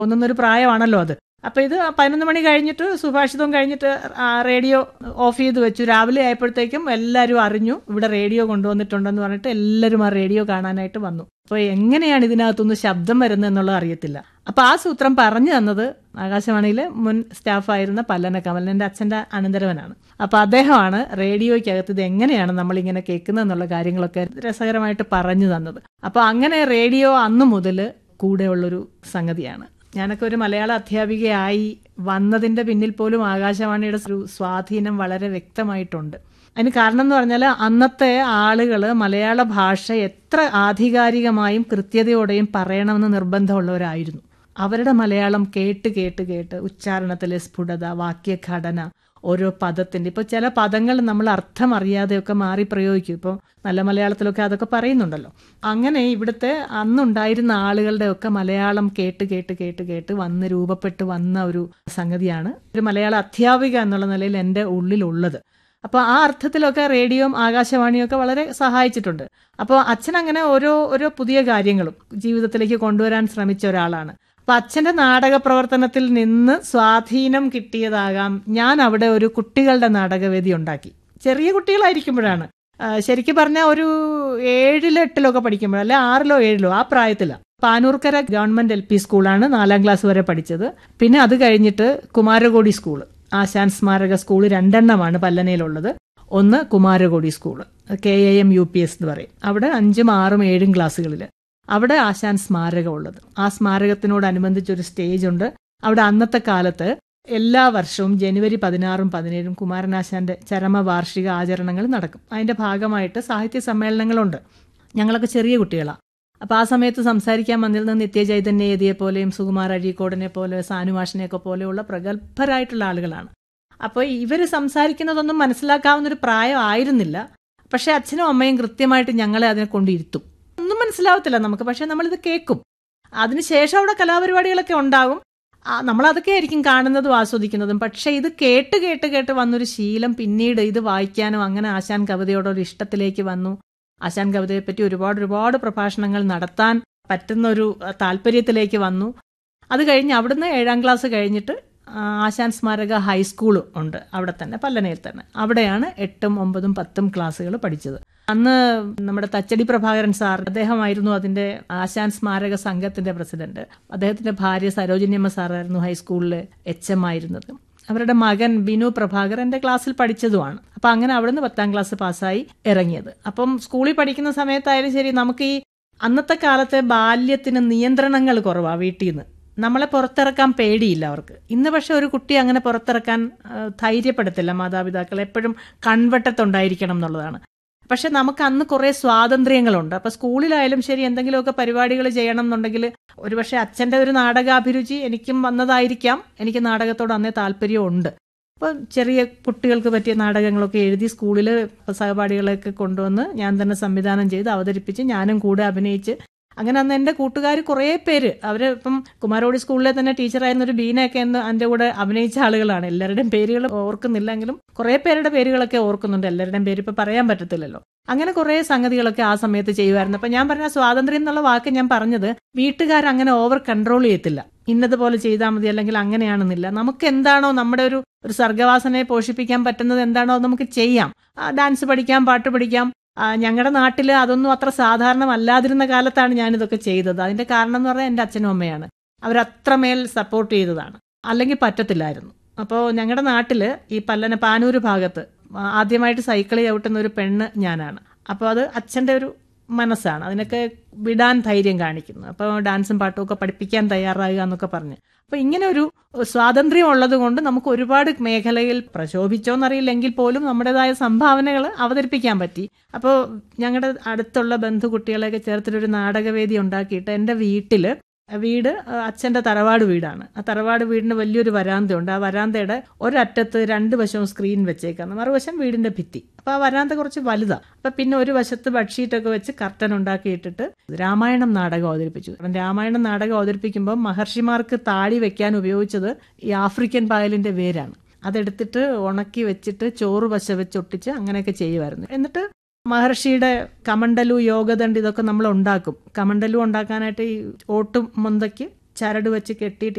തോന്നുന്നൊരു പ്രായമാണല്ലോ അത് അപ്പൊ ഇത് പതിനൊന്ന് മണി കഴിഞ്ഞിട്ട് സുഭാഷിതം കഴിഞ്ഞിട്ട് ആ റേഡിയോ ഓഫ് ചെയ്ത് വെച്ചു രാവിലെ ആയപ്പോഴത്തേക്കും എല്ലാവരും അറിഞ്ഞു ഇവിടെ റേഡിയോ കൊണ്ടുവന്നിട്ടുണ്ടെന്ന് പറഞ്ഞിട്ട് എല്ലാവരും ആ റേഡിയോ കാണാനായിട്ട് വന്നു അപ്പൊ എങ്ങനെയാണ് ഇതിനകത്തുനിന്ന് ശബ്ദം വരുന്നത് എന്നുള്ളത് അറിയത്തില്ല അപ്പൊ ആ സൂത്രം പറഞ്ഞു തന്നത് ആകാശവാണിയിലെ മുൻ സ്റ്റാഫായിരുന്ന പല്ലന കമലൻ എൻ്റെ അച്ഛൻ്റെ അനന്തരവനാണ് അപ്പൊ അദ്ദേഹമാണ് റേഡിയോയ്ക്കകത്ത് ഇത് എങ്ങനെയാണ് നമ്മൾ ഇങ്ങനെ കേൾക്കുന്നത് എന്നുള്ള കാര്യങ്ങളൊക്കെ രസകരമായിട്ട് പറഞ്ഞു തന്നത് അപ്പൊ അങ്ങനെ റേഡിയോ അന്നു മുതൽ കൂടെയുള്ളൊരു സംഗതിയാണ് ഞാനൊക്കെ ഒരു മലയാള അധ്യാപികയായി വന്നതിന്റെ പിന്നിൽ പോലും ആകാശവാണിയുടെ ഒരു സ്വാധീനം വളരെ വ്യക്തമായിട്ടുണ്ട് അതിന് കാരണം എന്ന് പറഞ്ഞാൽ അന്നത്തെ ആളുകൾ മലയാള ഭാഷ എത്ര ആധികാരികമായും കൃത്യതയോടെയും പറയണമെന്ന് നിർബന്ധമുള്ളവരായിരുന്നു അവരുടെ മലയാളം കേട്ട് കേട്ട് കേട്ട് ഉച്ചാരണത്തിലെ സ്ഫുടത വാക്യഘടന ഓരോ പദത്തിന്റെ ഇപ്പൊ ചില പദങ്ങൾ നമ്മൾ അർത്ഥം അറിയാതെയൊക്കെ മാറി പ്രയോഗിക്കും ഇപ്പോൾ നല്ല മലയാളത്തിലൊക്കെ അതൊക്കെ പറയുന്നുണ്ടല്ലോ അങ്ങനെ ഇവിടുത്തെ അന്നുണ്ടായിരുന്ന ആളുകളുടെ ഒക്കെ മലയാളം കേട്ട് കേട്ട് കേട്ട് കേട്ട് വന്ന് രൂപപ്പെട്ട് വന്ന ഒരു സംഗതിയാണ് ഒരു മലയാള അധ്യാപിക എന്നുള്ള നിലയിൽ എൻ്റെ ഉള്ളിലുള്ളത് അപ്പോൾ ആ അർത്ഥത്തിലൊക്കെ റേഡിയോയും ആകാശവാണിയും ഒക്കെ വളരെ സഹായിച്ചിട്ടുണ്ട് അപ്പോൾ അച്ഛൻ അങ്ങനെ ഓരോ ഓരോ പുതിയ കാര്യങ്ങളും ജീവിതത്തിലേക്ക് കൊണ്ടുവരാൻ ശ്രമിച്ച ഒരാളാണ് അപ്പൊ അച്ഛന്റെ നാടക പ്രവർത്തനത്തിൽ നിന്ന് സ്വാധീനം കിട്ടിയതാകാം ഞാൻ അവിടെ ഒരു കുട്ടികളുടെ നാടകവേദി ഉണ്ടാക്കി ചെറിയ കുട്ടികളായിരിക്കുമ്പോഴാണ് ശരിക്കും പറഞ്ഞാൽ ഒരു ഏഴിലോ എട്ടിലൊക്കെ പഠിക്കുമ്പോൾ അല്ലെ ആറിലോ ഏഴിലോ ആ പ്രായത്തിലാണ് പാനൂർക്കര ഗവൺമെന്റ് എൽ പി സ്കൂളാണ് നാലാം ക്ലാസ് വരെ പഠിച്ചത് പിന്നെ അത് കഴിഞ്ഞിട്ട് കുമാരകോടി സ്കൂൾ ആശാൻ സ്മാരക സ്കൂൾ രണ്ടെണ്ണമാണ് പല്ലനയിലുള്ളത് ഒന്ന് Kumarakodi school K A M U P S എന്ന് പറയും അവിടെ അഞ്ചും ആറും ഏഴും ക്ലാസ്സുകളിൽ അവിടെ ആശാൻ സ്മാരകം ഉള്ളത് ആ സ്മാരകത്തിനോടനുബന്ധിച്ച് ഒരു സ്റ്റേജ് ഉണ്ട് അവിടെ അന്നത്തെ കാലത്ത് എല്ലാ വർഷവും ജനുവരി പതിനാറും പതിനേഴും കുമാരനാശാന്റെ ചരമ വാർഷിക ആചരണങ്ങൾ നടക്കും അതിന്റെ ഭാഗമായിട്ട് സാഹിത്യ സമ്മേളനങ്ങളുണ്ട് ഞങ്ങളൊക്കെ ചെറിയ കുട്ടികളാണ് അപ്പൊ ആ സമയത്ത് സംസാരിക്കാൻ വന്നിരുന്ന നിത്യചൈതന്യ ഏതിയെ പോലെയും സുകുമാർ അഴീക്കോടിനെ പോലെ സാനുമാഷിനെയൊക്കെ പോലെയുള്ള പ്രഗത്ഭരായിട്ടുള്ള ആളുകളാണ് അപ്പോൾ ഇവർ സംസാരിക്കുന്നതൊന്നും മനസ്സിലാക്കാവുന്ന ഒരു പ്രായം ആയിരുന്നില്ല പക്ഷെ അച്ഛനും അമ്മയും കൃത്യമായിട്ട് ഞങ്ങളെ അതിനെ കൊണ്ടിരുത്തും ഒന്നും മനസ്സിലാവത്തില്ല നമുക്ക് പക്ഷെ നമ്മളിത് കേൾക്കും അതിനുശേഷം അവിടെ കലാപരിപാടികളൊക്കെ ഉണ്ടാകും നമ്മൾ അതൊക്കെ ആയിരിക്കും കാണുന്നതും ആസ്വദിക്കുന്നതും പക്ഷെ ഇത് കേട്ട് കേട്ട് കേട്ട് വന്നൊരു ശീലം പിന്നീട് ഇത് വായിക്കാനും അങ്ങനെ ആശാൻ കവിതയോടൊരു ഇഷ്ടത്തിലേക്ക് വന്നു ആശാൻ കവിതയെ പറ്റി ഒരുപാട് ഒരുപാട് പ്രഭാഷണങ്ങൾ നടത്താൻ പറ്റുന്ന ഒരു താല്പര്യത്തിലേക്ക് വന്നു അത് കഴിഞ്ഞ് അവിടുന്ന് ഏഴാം ക്ലാസ് കഴിഞ്ഞിട്ട് ആശാൻ സ്മാരക ഹൈസ്കൂൾ ഉണ്ട് അവിടെ തന്നെ പല്ലനയിൽ തന്നെ അവിടെയാണ് എട്ടും ഒമ്പതും പത്തും ക്ലാസ്സുകൾ പഠിച്ചത് അന്ന് നമ്മുടെ തച്ചടി പ്രഭാകരൻ സാർ അദ്ദേഹമായിരുന്നു അതിന്റെ ആശാൻ സ്മാരക സംഘത്തിന്റെ പ്രസിഡന്റ് അദ്ദേഹത്തിന്റെ ഭാര്യ സരോജിനിയമ്മ സാറായിരുന്നു ഹൈസ്കൂളിലെ എച്ച് എം ആയിരുന്നത് അവരുടെ മകൻ ബിനു പ്രഭാകർ എന്റെ ക്ലാസ്സിൽ പഠിച്ചതുമാണ് അപ്പൊ അങ്ങനെ അവിടുന്ന് പത്താം ക്ലാസ് പാസ്സായി ഇറങ്ങിയത് അപ്പം സ്കൂളിൽ പഠിക്കുന്ന സമയത്തായാലും ശരി നമുക്ക് ഈ അന്നത്തെ കാലത്തെ ബാല്യത്തിന് നിയന്ത്രണങ്ങൾ കുറവാ വീട്ടിൽ നിന്ന് നമ്മളെ പുറത്തിറക്കാൻ പേടിയില്ല അവർക്ക് ഇന്ന് പക്ഷെ ഒരു കുട്ടി അങ്ങനെ പുറത്തിറക്കാൻ ധൈര്യപ്പെടുത്തില്ല മാതാപിതാക്കൾ എപ്പോഴും കൺവട്ടത്തുണ്ടായിരിക്കണം എന്നുള്ളതാണ് പക്ഷെ നമുക്ക് അന്ന് കുറേ സ്വാതന്ത്ര്യങ്ങളുണ്ട് അപ്പൊ സ്കൂളിലായാലും ശരി എന്തെങ്കിലുമൊക്കെ പരിപാടികൾ ചെയ്യണം എന്നുണ്ടെങ്കിൽ ഒരുപക്ഷെ അച്ഛന്റെ ഒരു നാടകാഭിരുചി എനിക്കും വന്നതായിരിക്കാം എനിക്ക് നാടകത്തോട് അന്നേ താല്പര്യമുണ്ട് അപ്പോൾ ചെറിയ കുട്ടികൾക്ക് പറ്റിയ നാടകങ്ങളൊക്കെ എഴുതി സ്കൂളിൽ സഹപാഠികളെയൊക്കെ കൊണ്ടുവന്ന് ഞാൻ തന്നെ സംവിധാനം ചെയ്ത് അവതരിപ്പിച്ച് ഞാനും കൂടെ അഭിനയിച്ച് അങ്ങനെ അന്ന് എൻ്റെ കൂട്ടുകാർ കുറേ പേര് അവർ ഇപ്പം കുമാരോടി സ്കൂളിലെ തന്നെ ടീച്ചറായിരുന്ന ഒരു ബീനയൊക്കെ എന്ന് എൻ്റെ കൂടെ അഭിനയിച്ച ആളുകളാണ് എല്ലാവരുടെയും പേരുകൾ ഓർക്കുന്നില്ലെങ്കിലും കുറേ പേരുടെ പേരുകളൊക്കെ ഓർക്കുന്നുണ്ട് എല്ലാവരുടെയും പേര് ഇപ്പം പറയാൻ പറ്റത്തില്ലല്ലോ അങ്ങനെ കുറേ സംഗതികളൊക്കെ ആ സമയത്ത് ചെയ്യുമായിരുന്നു അപ്പം ഞാൻ പറഞ്ഞ സ്വാതന്ത്ര്യം എന്നുള്ള വാക്ക് ഞാൻ പറഞ്ഞത് വീട്ടുകാർ അങ്ങനെ ഓവർ കൺട്രോൾ ചെയ്യത്തില്ല ഇന്നതുപോലെ ചെയ്താൽ മതി അല്ലെങ്കിൽ അങ്ങനെയാണെന്നില്ല നമുക്ക് എന്താണോ നമ്മുടെ ഒരു ഒരു സർഗവാസനയെ പോഷിപ്പിക്കാൻ പറ്റുന്നത് എന്താണോ നമുക്ക് ചെയ്യാം ഡാൻസ് പഠിക്കാം പാട്ട് പഠിക്കാം ഞങ്ങളുടെ നാട്ടിൽ അതൊന്നും അത്ര സാധാരണമല്ലാതിരുന്ന കാലത്താണ് ഞാനിതൊക്കെ ചെയ്തത് അതിന്റെ കാരണം എന്ന് പറഞ്ഞാൽ എൻ്റെ അച്ഛനും അമ്മയാണ് അവരത്രമേൽ സപ്പോർട്ട് ചെയ്തതാണ് അല്ലെങ്കിൽ പറ്റത്തില്ലായിരുന്നു അപ്പോൾ ഞങ്ങളുടെ നാട്ടിൽ ഈ പല്ലന പാനൂര് ഭാഗത്ത് ആദ്യമായിട്ട് സൈക്കിൾ ചവിട്ടുന്ന ഒരു പെണ്ണ് ഞാനാണ് അപ്പോൾ അത് അച്ഛൻ്റെ ഒരു മനസ്സാണ് അതിനൊക്കെ വിടാൻ ധൈര്യം കാണിക്കുന്നു അപ്പോൾ ഡാൻസും പാട്ടും ഒക്കെ പഠിപ്പിക്കാൻ തയ്യാറാകുക എന്നൊക്കെ പറഞ്ഞ് അപ്പോൾ ഇങ്ങനെ ഒരു സ്വാതന്ത്ര്യം ഉള്ളത് കൊണ്ട് നമുക്ക് ഒരുപാട് മേഖലയിൽ പ്രശോഭിച്ചോന്നറിയില്ലെങ്കിൽ പോലും നമ്മുടേതായ സംഭാവനകൾ അവതരിപ്പിക്കാൻ പറ്റി അപ്പോൾ ഞങ്ങളുടെ അടുത്തുള്ള ബന്ധു കുട്ടികളെയൊക്കെ ചേർത്തിട്ടൊരു നാടകവേദി ഉണ്ടാക്കിയിട്ട് എൻ്റെ വീട്ടിൽ വീട് അച്ഛൻ്റെ തറവാട് വീടാണ് ആ തറവാട് വീടിന് വലിയൊരു വരാന്തയുണ്ട് ആ വരാന്തയുടെ ഒരറ്റത്ത് രണ്ട് വശവും സ്ക്രീൻ വെച്ചേക്കാണ് മറുവശം വീടിന്റെ ഭിത്തി അപ്പോൾ ആ വരാന്ത കുറച്ച് വലുതാണ് അപ്പം പിന്നെ ഒരു വശത്ത് ബെഡ്ഷീറ്റൊക്കെ വെച്ച് കർട്ടൻ ഉണ്ടാക്കിയിട്ടിട്ട് രാമായണം നാടകം അവതരിപ്പിച്ചു കാരണം രാമായണം നാടകം അവതരിപ്പിക്കുമ്പോൾ മഹർഷിമാർക്ക് താടി വെക്കാൻ ഉപയോഗിച്ചത് ഈ ആഫ്രിക്കൻ പായലിന്റെ വേരാണ് അതെടുത്തിട്ട് ഉണക്കി വെച്ചിട്ട് ചോറ് വശ വെച്ച് ഒട്ടിച്ച് അങ്ങനെയൊക്കെ ചെയ്യുമായിരുന്നു എന്നിട്ട് മഹർഷിയുടെ കമണ്ടലു യോഗദണ്ഡ് ഇതൊക്കെ നമ്മൾ ഉണ്ടാക്കും കമണ്ടലു ഉണ്ടാക്കാനായിട്ട് ഈ ഓട്ടും മൊന്തയ്ക്ക് ചരട് വെച്ച് കെട്ടിയിട്ട്